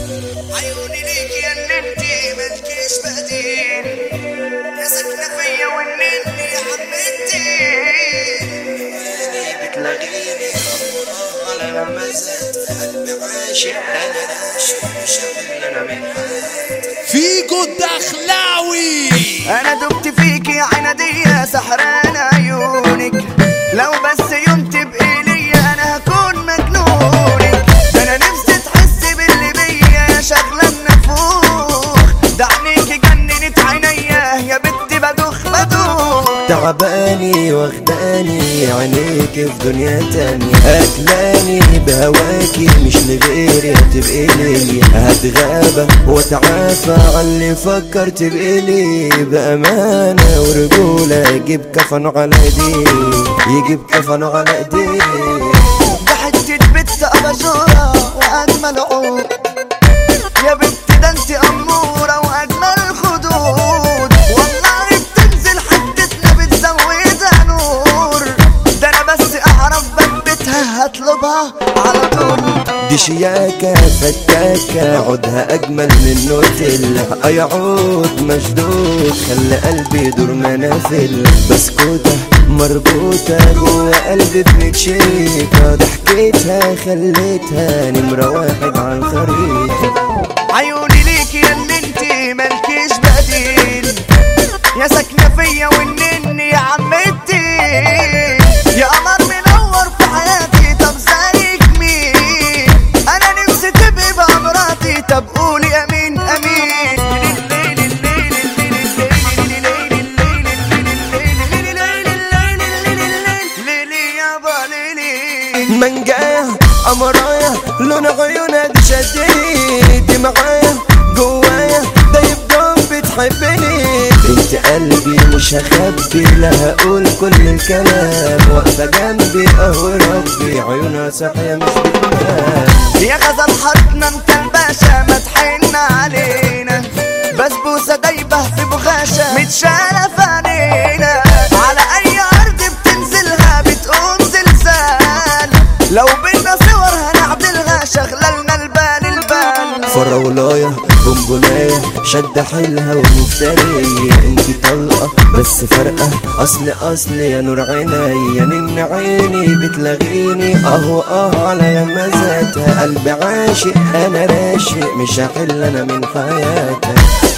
عيوني ليك يا ان انتي ملكيش بديل يا ساكنة فيا وان اني يا حبيبتي بتلاقيني على لمسات قلبي عاشق انا راشق مش هقول انا من حياتي فيجو الدخلاوي انا دبت فيك يا عنادية سحران عيونك لو بس يوم تبقي ليا انا هكون مجنونك ده انا نفسي تحسي باللي بيا شغلة النفوخ ده عينيكي جننت عينيا يا بنت بدوخ بدوخ تعباني واخداني عينيك في دنيا تانية أكلاني بهواكي مش لغيري هتبقي لي هتغابى واتعافى على اللي فكر تبقي لي بأمانة ورجولة يجيب كفنه على ايديه يجيب كفنه على ايديه ده حتة بنت أباجورة وأجمل عود يا بنت ده انت أمورة وأجمل خدود والله بتنزل حتتنا بتزودها نور ده أنا بس أعرف بثبتها هطلبها على طول دي شياكة فتاكة عودها أجمل من نوتيلا أي عود مشدود خلى قلبي يدور منافل بسكوتة مربوطة جوا قلبي بنتشيكة ضحكتها خليتها نمرة واحد على الخريطة عيوني ليكي يا اللي انتي مالكيش بديل يا ساكنة فيا وانني يا عمتي يا قمر منور في حياتي طب زيك مين انا نفسي تبقي بقى مراتي طب قولي امين امين ليلي يابا ليلي منجاية قمراية لون عيونها دي شدني دي معايا جوايا ده يبقى بتحبني بنت قلبي مش هخبي لا هقول كل الكلام واقفة جنبي اهو ربي عيونها صاحية مش بتنام يا غزل حارتنا انت الباشا ما تحن علينا بسبوسة دايبة في بغاشة متشالة في عينينا على أي أرض بتنزلها بتقوم زلزال لو بينا صور هنعدلها شغللنا البال البال فراولاية بونبوناية شد حيلها ومفترية انتي طلقة بس فرقة اصل اصل يا نور عينيا من عيني بتلاغيني اهو اه على يمازاتها قلبي عاشق انا راشق مش هحل انا من حياتها